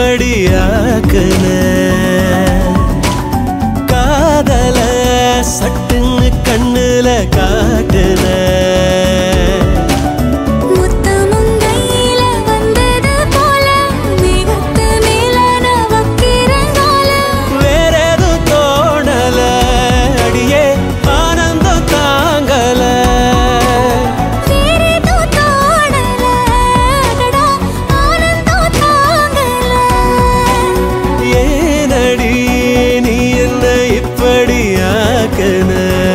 இப்படி ஆக்குன காதல சட்டுன்னு கண்ணுல காட்டுன முத்தமும் கையில வந்தது போல மேகத்து மேல நவக்கிறங்கால வேற எதுவும் தோணல அடியே ஆனந்தம் தாங்கல வேறேதோ தோணல அடடா ஆனந்தம் தாங்கல ஏனடி நீ என்ன இப்படி ஆக்குன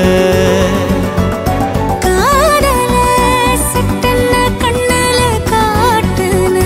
காதல சட்டென்ன கண்ணுல காட்டுன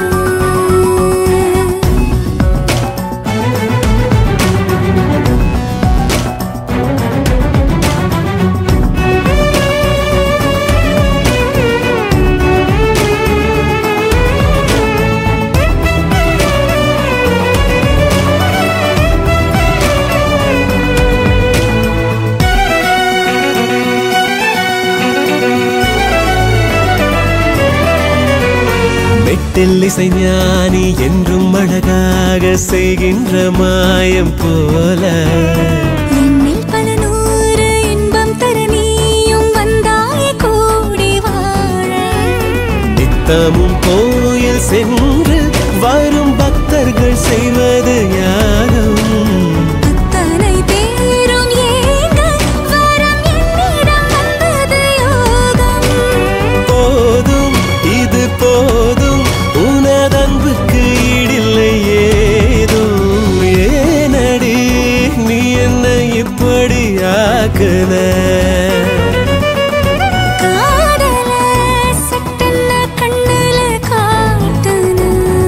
மெட்டில் இசைஞானி என்றும் அழகாக செய்கின்ற மாயம் போல என்னில் பல நூறு இன்பம் தர நீயும் வந்தாய் கூடி வாழ நித்தமும் கோயில் சென்று வரும் பக்தர்கள் செய்வது யாரும் அத்தனை பேரும் ஏங்க வரம் என்னிடம் வந்தது யோகம் போதும் இது போதும் உனதன்புக்கு ஈடில்லை ஏதும் ஏனடி நீ என்ன இப்படி ஆக்குன காதல சட்டென்ன கண்ணுல காட்டுன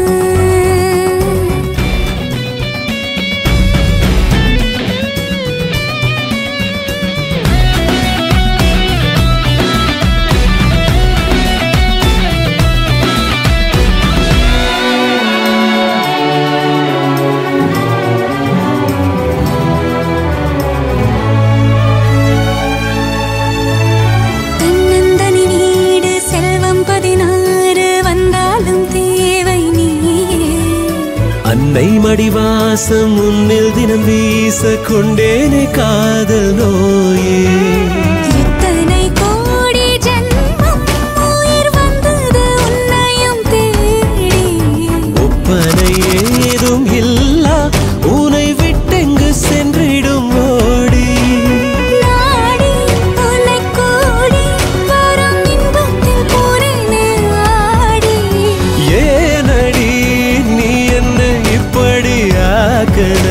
தன்னந்தனி வீடு செல்வம் பதினாறு வந்தாலும் தேவை நீயே அன்னை மடிவாசம் முன்னில் தினம் வீச கொண்டேனே காதல் நோயே எத்தனை கோடி ஜென்மம் உயிர் வந்தது உன்னையும் தேடி ஒப்பனை ஏதும் இல்லா உனை விட்டெங்கு சென்றிடும் ஓடி நாடி உன்னை கூடி வரும் இன்பத்தில் போனேனே ஆடி ஏனடி நீ என்ன இப்படி ஆக்குன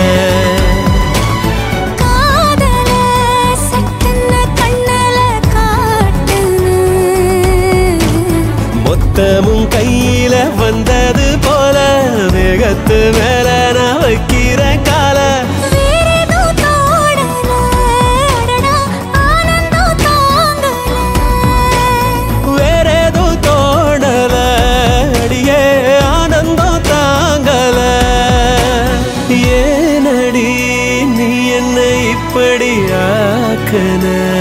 காதல சட்டென்ன கண்ணல காட்டுன மொத்தமும் கையில வந்தது போல வேகத்து மேல நான் வைக்கிற கால வேறேதோ தோணல அடடா ஆனந்தம் தாங்கல வேற எதுவும் தோணல அடியே ஆனந்தம் தாங்கல ஏனடி நீ என்ன இப்படி ஆக்குன